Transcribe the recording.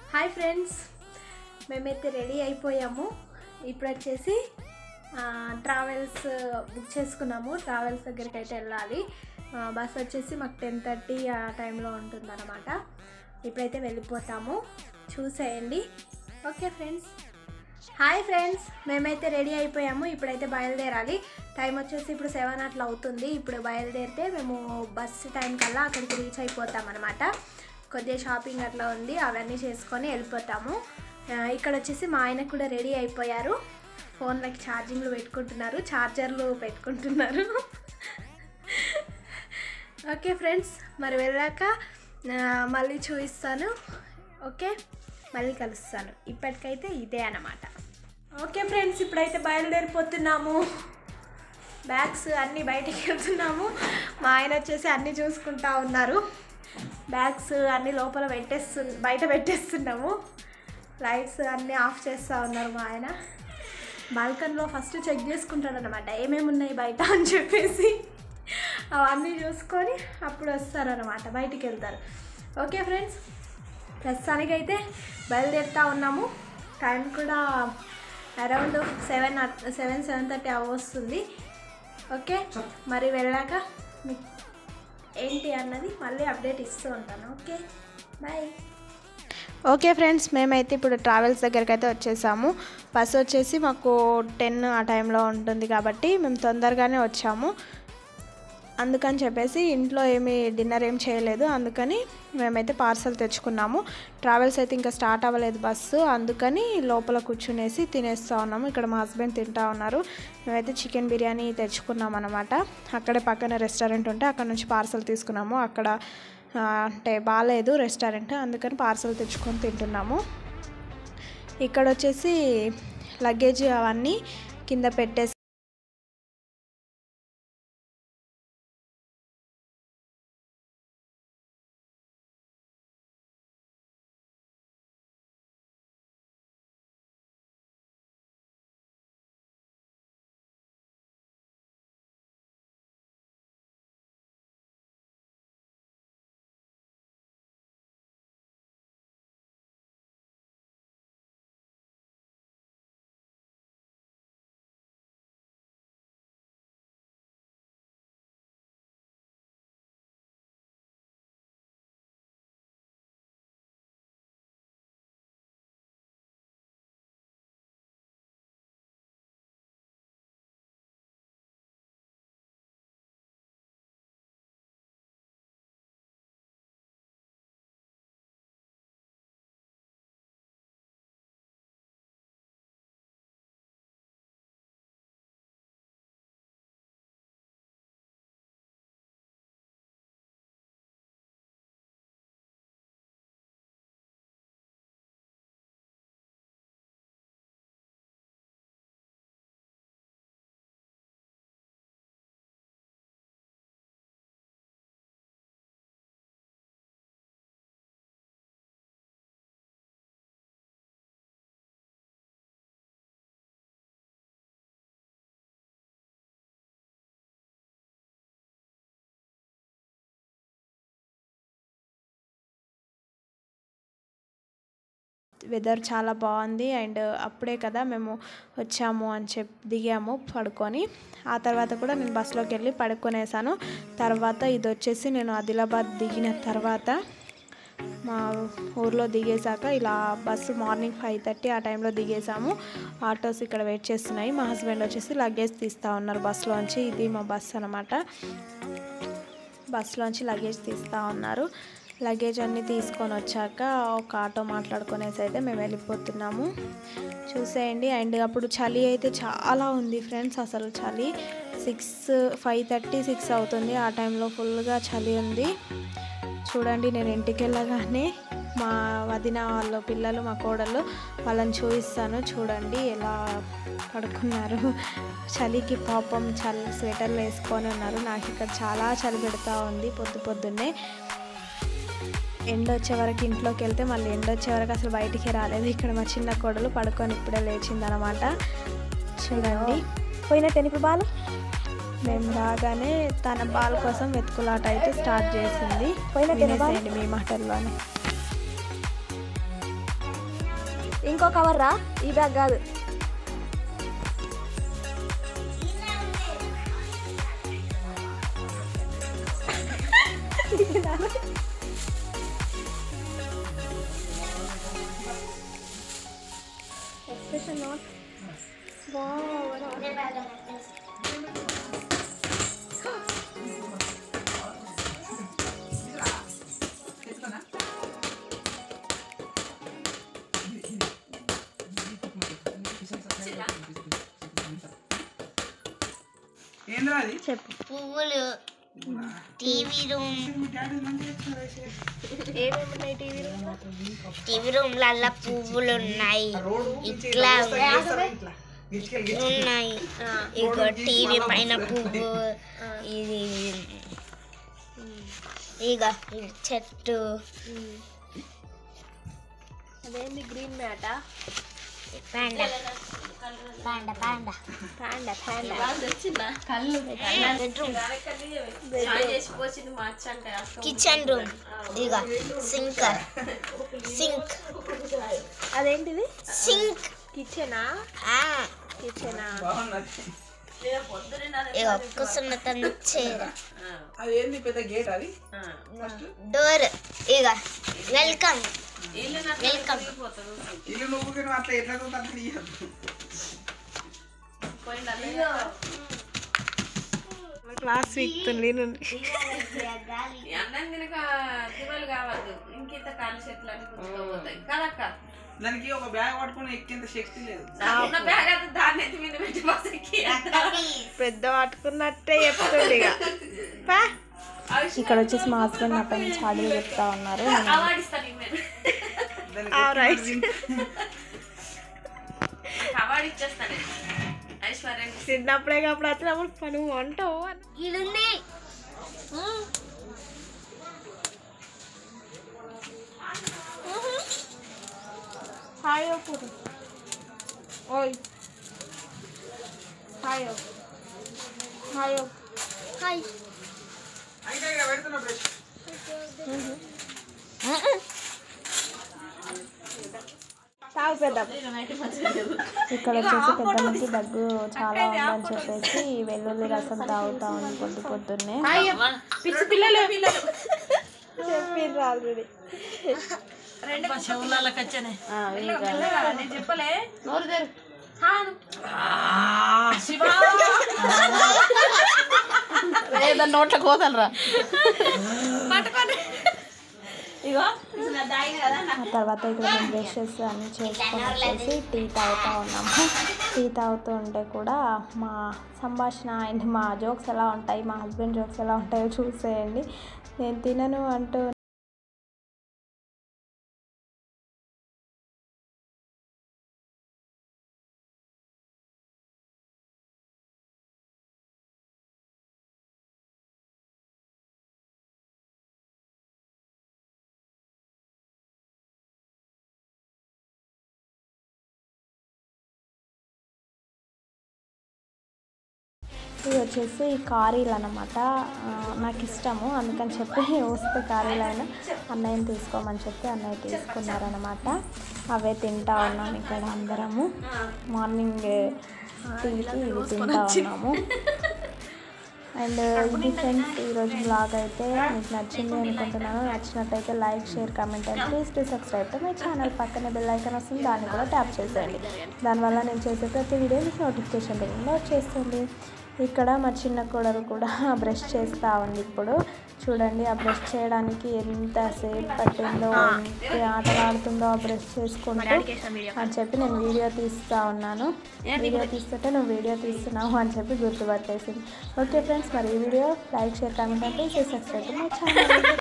Hi friends మేమైతే ready అయిపోయాము ఇప్పుడు వచ్చేసి ఆ, ట్రావెల్స్ బుక్ చేసుకున్నాము ట్రావెల్స్ దగ్గరికి అయితే వెళ్ళాలి ఆ, బస్ వచ్చేసి మాకు టెన్ థర్టీ ఆ టైంలో ఉంటుందన్నమాట ఇప్పుడైతే వెళ్ళిపోతాము చూసేయండి ఓకే ఫ్రెండ్స్ హాయ్ ఫ్రెండ్స్ మేమైతే రెడీ అయిపోయాము ఇప్పుడైతే బయలుదేరాలి టైం వచ్చేసి ఇప్పుడు సెవెన్ అట్లా అవుతుంది ఇప్పుడు బయలుదేరితే మేము బస్ టైం కల్లా అక్కడికి రీచ్ అయిపోతాం అనమాట కొద్దిగా షాపింగ్ అట్లా ఉంది అవన్నీ చేసుకొని వెళ్ళిపోతాము ఆ, ఇక్కడ వచ్చేసి మా ఆయన కూడా రెడీ అయిపోయారు ఫోన్లకి ఛార్జింగ్లు పెట్టుకుంటున్నారు ఛార్జర్లు పెట్టుకుంటున్నారు ఓకే ఫ్రెండ్స్ మరి వెళ్ళాక ఆ, మళ్ళీ చూపిస్తాను ఓకే మళ్ళీ కలుస్తాను ఇప్పటికైతే ఇదే అన్నమాట ఓకే ఫ్రెండ్స్ ఇప్పుడైతే బయలుదేరిపోతున్నాము బ్యాగ్స్ అన్నీ బయటికి వెళ్తున్నాము మా ఆయన వచ్చేసి అన్నీ చూసుకుంటా ఉన్నారు బ్యాగ్స్ అన్నీ లోపల పెట్టేస్తు బయట పెట్టేస్తున్నాము లైట్స్ అన్నీ ఆఫ్ చేస్తూ ఉన్నారు మా ఆయన బాల్కన్లో ఫస్ట్ చెక్ చేసుకుంటాడు అనమాట ఏమేమి ఉన్నాయి బయట అని చెప్పేసి అవన్నీ చూసుకొని అప్పుడు వస్తారనమాట బయటికి వెళ్తారు ఓకే ఫ్రెండ్స్ ప్రస్తుతానికైతే బయలుదేరుతా ఉన్నాము టైం కూడా around seven seven seven thirty వస్తుంది ఓకే మరి వెళ్ళాక మీకు ఏంటి అన్నది మళ్ళీ అప్డేట్ ఇస్తూ ఉంటాను ఓకే బాయ్ ఓకే ఫ్రెండ్స్ మేమైతే ఇప్పుడు ట్రావెల్స్ దగ్గరికి అయితే వచ్చేసాము బస్ వచ్చేసి మాకు టెన్ ఆ టైంలో ఉంటుంది కాబట్టి మేము తొందరగానే వచ్చాము అందుకని చెప్పేసి ఇంట్లో ఏమి డిన్నర్ ఏం చేయలేదు అందుకని మేమైతే పార్సల్ తెచ్చుకున్నాము ట్రావెల్స్ అయితే ఇంకా స్టార్ట్ అవ్వలేదు బస్సు అందుకని లోపల కూర్చునేసి తినేస్తూ ఉన్నాము ఇక్కడ మా హస్బెండ్ తింటా ఉన్నారు మేమైతే చికెన్ బిర్యానీ తెచ్చుకున్నాం అనమాట అక్కడే పక్కన రెస్టారెంట్ ఉంటే అక్కడ నుంచి పార్సల్ తీసుకున్నాము అక్కడ ఆ, అంటే బాగాలేదు రెస్టారెంట్ అందుకని పార్సల్ తెచ్చుకొని తింటున్నాము ఇక్కడ వచ్చేసి లగేజ్ అవన్నీ కింద పెట్టేసి వెదర్ చాలా బాగుంది అండ్ అప్పుడే కదా మేము వచ్చాము అని చెప్పి దిగాము పడుకొని ఆ తర్వాత కూడా నేను బస్సులోకి వెళ్ళి పడుకొనేసాను తర్వాత ఇది వచ్చేసి నేను ఆదిలాబాద్ దిగిన తర్వాత మా ఊర్లో దిగేశాక ఇలా బస్సు మార్నింగ్ ఫైవ్ థర్టీ ఆ టైంలో దిగేసాము ఆటోస్ ఇక్కడ వెయిట్ చేస్తున్నాయి మా హస్బెండ్ వచ్చేసి లగేజ్ తీస్తూ ఉన్నారు బస్సులోంచి ఇది మా బస్ అనమాట బస్సులోంచి లగేజ్ తీస్తూ ఉన్నారు లగేజ్ అన్నీ తీసుకొని వచ్చాక ఒక ఆటో మాట్లాడుకునేసి అయితే మేము వెళ్ళిపోతున్నాము చూసేయండి అండ్ అప్పుడు చలి అయితే చాలా ఉంది ఫ్రెండ్స్ అసలు చలి సిక్స్ ఫైవ్ థర్టీ సిక్స్ అవుతుంది ఆ టైంలో ఫుల్గా చలి ఉంది చూడండి నేను ఇంటికి వెళ్ళగానే మా వదిన వాళ్ళ పిల్లలు మా కోడలు వాళ్ళని చూపిస్తాను చూడండి ఎలా పడుకున్నారు చలికి పాపం చలి స్వెటర్లు వేసుకొని ఉన్నారు నాకు ఇక్కడ చాలా చలి పెడతా ఉంది పొద్దు పొద్దున్నే ఎండ వచ్చే వరకు ఇంట్లోకి వెళ్తే మళ్ళీ ఎండ వచ్చే వరకు అసలు బయటికి రాలేదు ఇక్కడ మా చిన్న కోడలు పడుకొని ఇప్పుడే లేచిందనమాట చూడండి పోయిన తెనిపి బాలు మేము రాగానే తన బాల్ కోసం వెతుకులాట అయితే స్టార్ట్ చేసింది వినేసేయండి మీ మాటల్లోనే ఇంకో కవర్ రా ఈ బ్యాగ్ కాదు ఎక్స్ప్రెషన్ నోట్ ఏంద్రా అది చెప్పు పువ్వులు టీవీ రూమ్ ఏమేమి ఉన్నాయి టీవీ రూమ్లో టీవీ రూమ్ లల్లా పువ్వులు ఉన్నాయి ఇట్లా ఉన్నాయి ఇగో టీవీ పైన పువ్వు ఇది ఇక ఇది చెట్టు అదేంది గ్రీన్ మ్యాటా panda panda panda panda panda bedroom kitchen room ఇక సింక్ సింక్ అదేంటిది సింక్ కిచెనా కిచెనా బాగున్నది ఇక కూర్చున్న తన చైర్ అది ఏంది పెద్ద గేట్ అది ఫస్ట్ డోర్ ఇక వెల్కమ్ వెల్కమ్ ఇల్లు నువ్వు నువ్వు అట్లా ఎట్లా చూస్తే అట్లా తీయద్దు క్లాస్ వీక్తుంది నుండి అన్నం తినక దివాలు కావద్దు ఇంకింత కాలు చెట్లు అని గుంజుకోపోతాయి కదక్క దానికి ఒక బ్యాగ్ పట్టుకుని ఎక్కేంత శక్తి లేదు ఉన్న బ్యాగ్ అంతా దాన్ని ఎత్తి మీద పెట్టి బస్ ఎక్కి పెద్ద పట్టుకున్నట్టే చెప్తుంది ఇక పా. ఇక్కడ వచ్చేసి మా హస్బెండ్ నా పైన చాడీలు చెప్తా ఉన్నారు నేను అవార్డు ఇస్తాను నీకు నేను దానికి ఆ, రైట్. అవార్డు ఇచ్చేస్తాను నేను ఐశ్వర్యం చిన్నప్పుడే అప్పుడు వచ్చినప్పుడు పని వంటావు అని ఇడుంది హాయ్ పూరి ఓయ్ హాయ్ హాయ్ హాయ్ అయితే ఇక పెడుతున్నా బ్రష్ తాగు పెద్ద ఇక్కడ వచ్చేసి పెద్దమ్మకి దగ్గు చాలా ఉందని చెప్పేసి వెల్లుల్లి రసం తాగుతా ఉంది పొద్దు పొద్దున్నే పిచ్చి పిల్లలు చెప్పిండ్రు ఆల్రెడీ నేను చెప్పలే నోరు తెరు నోట్ల కోతలరా ఆ తర్వాత ఇక్కడ మేము బ్రషెస్ అన్ని చేసుకొని వచ్చేసి టీ తాగుతూ ఉన్నాము టీ తాగుతూ ఉంటే కూడా మా సంభాషణ అండ్ మా జోక్స్ ఎలా ఉంటాయి మా హస్బెండ్ జోక్స్ ఎలా ఉంటాయో చూసేయండి నేను తినను అంటూ ఇది వచ్చేసి కారీలు అనమాట నాకు ఇష్టము అందుకని చెప్పి వస్తే కారీలు అయినా అన్నయ్యని తీసుకోమని చెప్పి అన్నయ్య తీసుకున్నారనమాట అవే తింటా ఉన్నాం ఇక్కడ అందరము మార్నింగ్ టీకి ఇవి తింటా ఉన్నాము అండ్ ఇది ఫ్రెండ్స్ ఈరోజు బ్లాగ్ అయితే మీకు నచ్చింది అనుకుంటున్నాను నచ్చినట్టయితే like share comment and please to subscribe to my channel పక్కనే బెల్ ఐకాన్ వస్తుంది దాన్ని కూడా ట్యాప్ చేసేయండి దానివల్ల నేను చేసే ప్రతి వీడియో మీకు నోటిఫికేషన్ రూపంలో వచ్చేస్తుంది ఇక్కడ మా చిన్న కోడలు కూడా బ్రష్ చేస్తూ ఉంది ఇప్పుడు చూడండి ఆ బ్రష్ చేయడానికి ఎంతసేపు పట్టిందో ఎంత ఆటలాడుతుందో ఆ బ్రష్ చేసుకుంటూ అని చెప్పి నేను వీడియో తీస్తూ ఉన్నాను వీడియో తీస్తుంటే నువ్వు వీడియో తీస్తున్నావు అని చెప్పి గుర్తుపట్టేసింది ఓకే ఫ్రెండ్స్ మరి ఈ వీడియో లైక్ షేర్ కామెంట్ అంటే సబ్స్క్రైబ్ మై ఛానల్